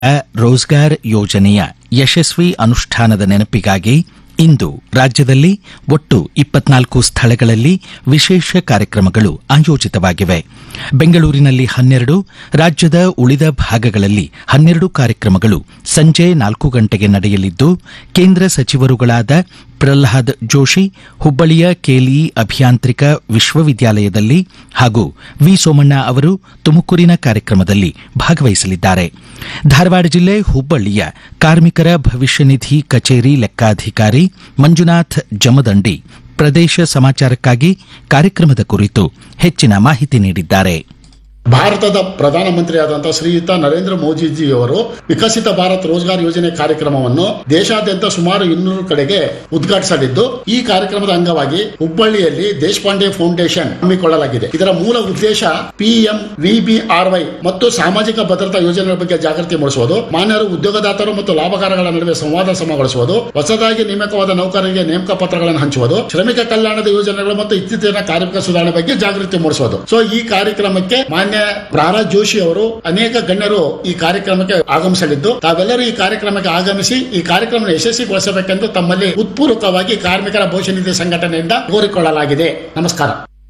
ರೋಜ್ಗಾರ್ ಯೋಜನೆಯ ಯಶಸ್ವಿ ಅನುಷ್ಠಾನದ ನೆನಪಿಗಾಗಿ ಇಂದು ರಾಜ್ಯದಲ್ಲಿ ಒಟ್ಟು ಇಪ್ಪತ್ನಾಲ್ಕು ಸ್ಥಳಗಳಲ್ಲಿ ವಿಶೇಷ ಕಾರ್ಯಕ್ರಮಗಳು ಆಯೋಜಿತವಾಗಿವೆ ಬೆಂಗಳೂರಿನಲ್ಲಿ ಹನ್ನೆರಡು ರಾಜ್ಯದ ಉಳಿದ ಭಾಗಗಳಲ್ಲಿ ಹನ್ನೆರಡು ಕಾರ್ಯಕ್ರಮಗಳು ಸಂಜೆ ನಾಲ್ಕು ಗಂಟೆಗೆ ನಡೆಯಲಿದ್ದು ಕೇಂದ್ರ ಸಚಿವರುಗಳಾದ ಪ್ರಹ್ಲಾದ್ ಜೋಶಿ ಹುಬ್ಬಳ್ಳಿಯ ಕೆಎಲ್ಇ ಅಭಿಯಾಂತ್ರಿಕ ವಿಶ್ವವಿದ್ಯಾಲಯದಲ್ಲಿ ಹಾಗೂ ವಿ ಸೋಮಣ್ಣ ಅವರು ತುಮಕೂರಿನ ಕಾರ್ಯಕ್ರಮದಲ್ಲಿ ಭಾಗವಹಿಸಲಿದ್ದಾರೆ ಧಾರವಾಡ ಜಿಲ್ಲೆ ಹುಬ್ಬಳ್ಳಿಯ ಕಾರ್ಮಿಕರ ಭವಿಷ್ಯ ನಿಧಿ ಕಚೇರಿ ಲೆಕ್ಕಾಧಿಕಾರಿ ಮಂಜುನಾಥ್ ಜಮದಂಡಿ ಪ್ರದೇಶ ಸಮಾಚಾರಕ್ಕಾಗಿ ಕಾರ್ಯಕ್ರಮದ ಕುರಿತು ಹೆಚ್ಚಿನ ಮಾಹಿತಿ ನೀಡಿದ್ದಾರೆ ಭಾರತದ ಪ್ರಧಾನಮಂತ್ರಿಯಾದಂತಹ ಶ್ರೀಯುತ ನರೇಂದ್ರ ಮೋದಿಜಿಯವರು ವಿಕಸಿತ ಭಾರತ್ ರೋಜ್ಗಾರ್ ಯೋಜನೆ ಕಾರ್ಯಕ್ರಮವನ್ನು ದೇಶಾದ್ಯಂತ ಸುಮಾರು ಇನ್ನೂರು ಕಡೆಗೆ ಉದ್ಘಾಟಿಸಲಿದ್ದು ಈ ಕಾರ್ಯಕ್ರಮದ ಅಂಗವಾಗಿ ಹುಬ್ಬಳ್ಳಿಯಲ್ಲಿ ದೇಶಪಾಂಡೆ ಫೌಂಡೇಶನ್ ಹಮ್ಮಿಕೊಳ್ಳಲಾಗಿದೆ ಇದರ ಮೂಲ ಉದ್ದೇಶ ಪಿಎಂ ವಿಬಿಆರ್ವೈ ಮತ್ತು ಸಾಮಾಜಿಕ ಭದ್ರತಾ ಯೋಜನೆಗಳ ಬಗ್ಗೆ ಜಾಗೃತಿ ಮೂಡಿಸುವುದು ಮಾನ್ಯರು ಉದ್ಯೋಗದಾತರು ಮತ್ತು ಲಾಭಕಾರಗಳ ನಡುವೆ ಸಂವಾದ ಸಮಗೊಳಿಸುವುದು ಹೊಸದಾಗಿ ನೇಮಕವಾದ ನೌಕರರಿಗೆ ನೇಮಕ ಪತ್ರಗಳನ್ನು ಹಂಚುವುದು ಶ್ರಮಿಕ ಕಲ್ಯಾಣದ ಯೋಜನೆಗಳು ಮತ್ತು ಇತ್ತೀಚಿನ ಕಾರ್ಮಿಕ ಸುಧಾರಣೆ ಬಗ್ಗೆ ಜಾಗೃತಿ ಮೂಡಿಸುವುದು ಸೊ ಈ ಕಾರ್ಯಕ್ರಮಕ್ಕೆ ಮಾನ್ಯ ಪ್ರಹ್ಲಾದ್ ಜೋಶಿ ಅವರು ಅನೇಕ ಗಣ್ಯರು ಈ ಕಾರ್ಯಕ್ರಮಕ್ಕೆ ಆಗಮಿಸಲಿದ್ದು ತಾವೆಲ್ಲರೂ ಈ ಕಾರ್ಯಕ್ರಮಕ್ಕೆ ಆಗಮಿಸಿ ಈ ಕಾರ್ಯಕ್ರಮ ಯಶಸ್ವಿಗೊಳಿಸಬೇಕೆಂದು ತಮ್ಮಲ್ಲಿ ಉತ್ಪೂರ್ವಕವಾಗಿ ಕಾರ್ಮಿಕರ ಭವಿಷ್ಯ ನಿಧಿ ಸಂಘಟನೆಯಿಂದ ಕೋರಿಕೊಳ್ಳಲಾಗಿದೆ ನಮಸ್ಕಾರ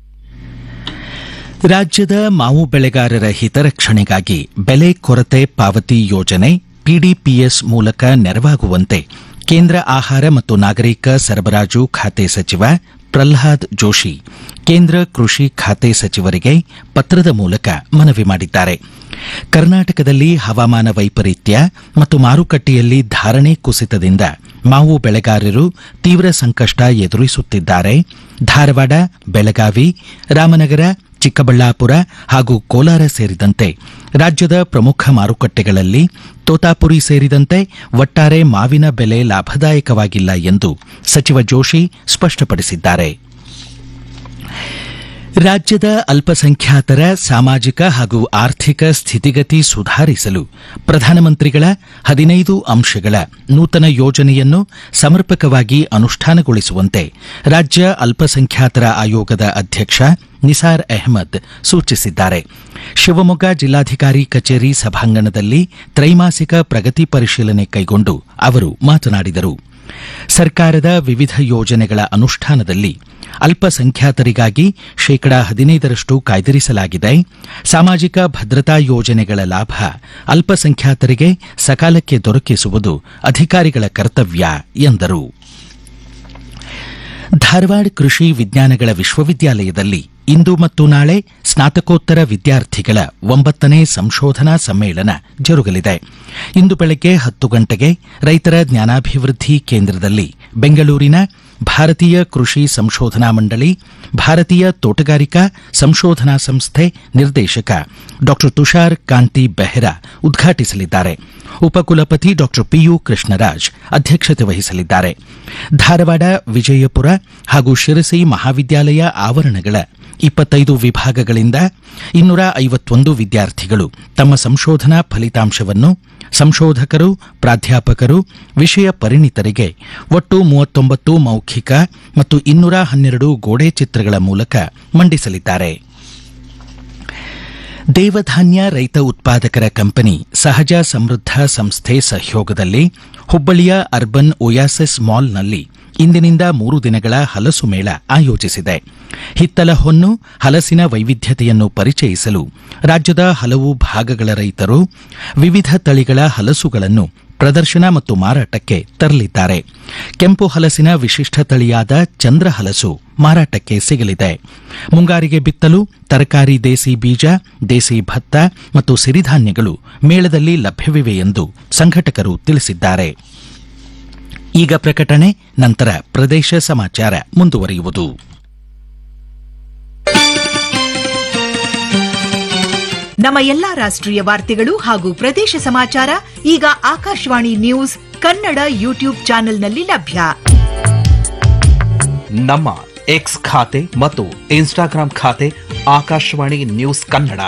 ರಾಜ್ಯದ ಮಾವು ಬೆಳೆಗಾರರ ಹಿತರಕ್ಷಣೆಗಾಗಿ ಬೆಲೆ ಕೊರತೆ ಪಾವತಿ ಯೋಜನೆ ಪಿಡಿಪಿಎಸ್ ಮೂಲಕ ನೆರವಾಗುವಂತೆ ಕೇಂದ್ರ ಆಹಾರ ಮತ್ತು ನಾಗರಿಕ ಸರಬರಾಜು ಖಾತೆ ಸಚಿವ ಪ್ರಹ್ಲಾದ್ ಜೋಶಿ ಕೇಂದ್ರ ಕೃಷಿ ಖಾತೆ ಸಚಿವರಿಗೆ ಪತ್ರದ ಮೂಲಕ ಮನವಿ ಮಾಡಿದ್ದಾರೆ ಕರ್ನಾಟಕದಲ್ಲಿ ಹವಾಮಾನ ವೈಪರೀತ್ಯ ಮತ್ತು ಮಾರುಕಟ್ಟೆಯಲ್ಲಿ ಧಾರಣೆ ಕುಸಿತದಿಂದ ಮಾವು ಬೆಳೆಗಾರರು ತೀವ್ರ ಸಂಕಷ್ಟ ಎದುರಿಸುತ್ತಿದ್ದಾರೆ ಧಾರವಾಡ ಬೆಳಗಾವಿ ರಾಮನಗರ ಚಿಕ್ಕಬಳ್ಳಾಪುರ ಹಾಗೂ ಕೋಲಾರ ಸೇರಿದಂತೆ ರಾಜ್ಯದ ಪ್ರಮುಖ ಮಾರುಕಟ್ಟೆಗಳಲ್ಲಿ ತೋತಾಪುರಿ ಸೇರಿದಂತೆ ಒಟ್ಟಾರೆ ಮಾವಿನ ಬೆಲೆ ಲಾಭದಾಯಕವಾಗಿಲ್ಲ ಎಂದು ಸಚಿವ ಜೋಶಿ ಸ್ಪಷ್ಟಪಡಿಸಿದ್ದಾರೆ ರಾಜ್ಯದ ಅಲ್ಪಸಂಖ್ಯಾತರ ಸಾಮಾಜಿಕ ಹಾಗೂ ಆರ್ಥಿಕ ಸ್ಥಿತಿಗತಿ ಸುಧಾರಿಸಲು ಪ್ರಧಾನಮಂತ್ರಿಗಳ ಹದಿನೈದು ಅಂಶಗಳ ನೂತನ ಯೋಜನೆಯನ್ನು ಸಮರ್ಪಕವಾಗಿ ಅನುಷ್ಠಾನಗೊಳಿಸುವಂತೆ ರಾಜ್ಯ ಅಲ್ಪಸಂಖ್ಯಾತರ ಆಯೋಗದ ಅಧ್ಯಕ್ಷ ನಿಸಾರ್ ಅಹ್ಮದ್ ಸೂಚಿಸಿದ್ದಾರೆ ಶಿವಮೊಗ್ಗ ಜಿಲ್ಲಾಧಿಕಾರಿ ಕಚೇರಿ ಸಭಾಂಗಣದಲ್ಲಿ ತ್ರೈಮಾಸಿಕ ಪ್ರಗತಿ ಪರಿಶೀಲನೆ ಕೈಗೊಂಡು ಅವರು ಮಾತನಾಡಿದರು ಸರ್ಕಾರದ ವಿವಿಧ ಯೋಜನೆಗಳ ಅನುಷ್ಠಾನದಲ್ಲಿ ಅಲ್ಪಸಂಖ್ಯಾತರಿಗಾಗಿ ಶೇಕಡಾ ಹದಿನೈದರಷ್ಟು ಕಾಯ್ದಿರಿಸಲಾಗಿದೆ ಸಾಮಾಜಿಕ ಭದ್ರತಾ ಯೋಜನೆಗಳ ಲಾಭ ಅಲ್ಪಸಂಖ್ಯಾತರಿಗೆ ಸಕಾಲಕ್ಕೆ ದೊರಕಿಸುವುದು ಅಧಿಕಾರಿಗಳ ಕರ್ತವ್ಯ ಎಂದರು ಧಾರವಾಡ ಕೃಷಿ ವಿಜ್ಞಾನಗಳ ವಿಶ್ವವಿದ್ಯಾಲಯದಲ್ಲಿ ಇಂದು ಮತ್ತು ನಾಳೆ ಸ್ನಾತಕೋತ್ತರ ವಿದ್ಯಾರ್ಥಿಗಳ ಒಂಬತ್ತನೇ ಸಂಶೋಧನಾ ಸಮ್ಮೇಳನ ಜರುಗಲಿದೆ ಇಂದು ಬೆಳಗ್ಗೆ ಹತ್ತು ಗಂಟೆಗೆ ರೈತರ ಜ್ಞಾನಾಭಿವೃದ್ಧಿ ಕೇಂದ್ರದಲ್ಲಿ ಬೆಂಗಳೂರಿನ ಭಾರತೀಯ ಕೃಷಿ ಸಂಶೋಧನಾ ಮಂಡಳಿ ಭಾರತೀಯ ತೋಟಗಾರಿಕಾ ಸಂಶೋಧನಾ ಸಂಸ್ಥೆ ನಿರ್ದೇಶಕ ಡಾ ತುಷಾರ್ ಕಾಂತಿ ಬೆಹ್ರಾ ಉದ್ಘಾಟಿಸಲಿದ್ದಾರೆ ಉಪಕುಲಪತಿ ಡಾ ಪಿಯು ಕೃಷ್ಣರಾಜ್ ಅಧ್ಯಕ್ಷತೆ ವಹಿಸಲಿದ್ದಾರೆ ಧಾರವಾಡ ವಿಜಯಪುರ ಹಾಗೂ ಶಿರಸಿ ಮಹಾವಿದ್ಯಾಲಯ ಆವರಣಗಳ ಇಪ್ಪತ್ತೈದು ವಿಭಾಗಗಳಿಂದ ಇನ್ನೂರ ಐವತ್ತೊಂದು ವಿದ್ಯಾರ್ಥಿಗಳು ತಮ್ಮ ಸಂಶೋಧನಾ ಫಲಿತಾಂಶವನ್ನು ಸಂಶೋಧಕರು ಪ್ರಾಧ್ಯಾಪಕರು ವಿಷಯ ಪರಿಣಿತರಿಗೆ ಒಟ್ಟು ಮೂವತ್ತೊಂಬತ್ತು ಮೌಖಿಕ ಮತ್ತು ಇನ್ನೂರ ಹನ್ನೆರಡು ಗೋಡೆ ಚಿತ್ರಗಳ ಮೂಲಕ ಮಂಡಿಸಲಿದ್ದಾರೆ ದೇವಧಾನ್ಯ ರೈತ ಉತ್ಪಾದಕರ ಕಂಪನಿ ಸಹಜ ಸಮೃದ್ಧ ಸಂಸ್ಥೆ ಸಹಯೋಗದಲ್ಲಿ ಹುಬ್ಬಳ್ಳಿಯ ಅರ್ಬನ್ ಒಯಾಸಿಸ್ ಮಾಲ್ನಲ್ಲಿ ಇಂದಿನಿಂದ ಮೂರು ದಿನಗಳ ಹಲಸು ಮೇಳ ಆಯೋಜಿಸಿದೆ ಹಿತ್ತಲ ಹೊನ್ನು ಹಲಸಿನ ವೈವಿಧ್ಯತೆಯನ್ನು ಪರಿಚಯಿಸಲು ರಾಜ್ಯದ ಹಲವು ಭಾಗಗಳ ರೈತರು ವಿವಿಧ ತಳಿಗಳ ಹಲಸುಗಳನ್ನು ಪ್ರದರ್ಶನ ಮತ್ತು ಮಾರಾಟಕ್ಕೆ ತರಲಿದ್ದಾರೆ ಕೆಂಪು ಹಲಸಿನ ವಿಶಿಷ್ಟ ತಳಿಯಾದ ಚಂದ್ರ ಹಲಸು ಮಾರಾಟಕ್ಕೆ ಸಿಗಲಿದೆ ಮುಂಗಾರಿಗೆ ಬಿತ್ತಲು ತರಕಾರಿ ದೇಸಿ ಬೀಜ ದೇಸಿ ಭತ್ತ ಮತ್ತು ಸಿರಿಧಾನ್ಯಗಳು ಮೇಳದಲ್ಲಿ ಲಭ್ಯವಿವೆ ಎಂದು ಸಂಘಟಕರು ತಿಳಿಸಿದ್ದಾರೆ ಈಗ ಪ್ರಕಟಣೆ ನಂತರ ಪ್ರದೇಶ ಸಮಾಚಾರ ಮುಂದುವರಿಯುವುದು ನಮ್ಮ ಎಲ್ಲಾ ರಾಷ್ಟ್ರೀಯ ವಾರ್ತೆಗಳು ಹಾಗೂ ಪ್ರದೇಶ ಸಮಾಚಾರ ಈಗ ಆಕಾಶವಾಣಿ ನ್ಯೂಸ್ ಕನ್ನಡ ಯೂಟ್ಯೂಬ್ ಚಾನೆಲ್ನಲ್ಲಿ ಲಭ್ಯ ನಮ್ಮ ಎಕ್ಸ್ ಖಾತೆ ಮತ್ತು ಇನ್ಸ್ಟಾಗ್ರಾಂ ಖಾತೆ ಆಕಾಶವಾಣಿ ನ್ಯೂಸ್ ಕನ್ನಡ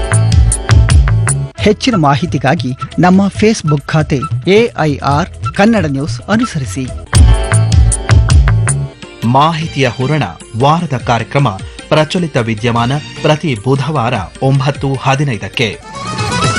ಹೆಚ್ಚಿನ ಮಾಹಿತಿಗಾಗಿ ನಮ್ಮ ಫೇಸ್ಬುಕ್ ಖಾತೆ ಎಐಆರ್ ಕನ್ನಡ ನ್ಯೂಸ್ ಅನುಸರಿಸಿ ಮಾಹಿತಿಯ ಹೂರಣ ವಾರದ ಕಾರ್ಯಕ್ರಮ ಪ್ರಚಲಿತ ವಿದ್ಯಮಾನ ಪ್ರತಿ ಬುಧವಾರ ಒಂಬತ್ತು ಹದಿನೈದಕ್ಕೆ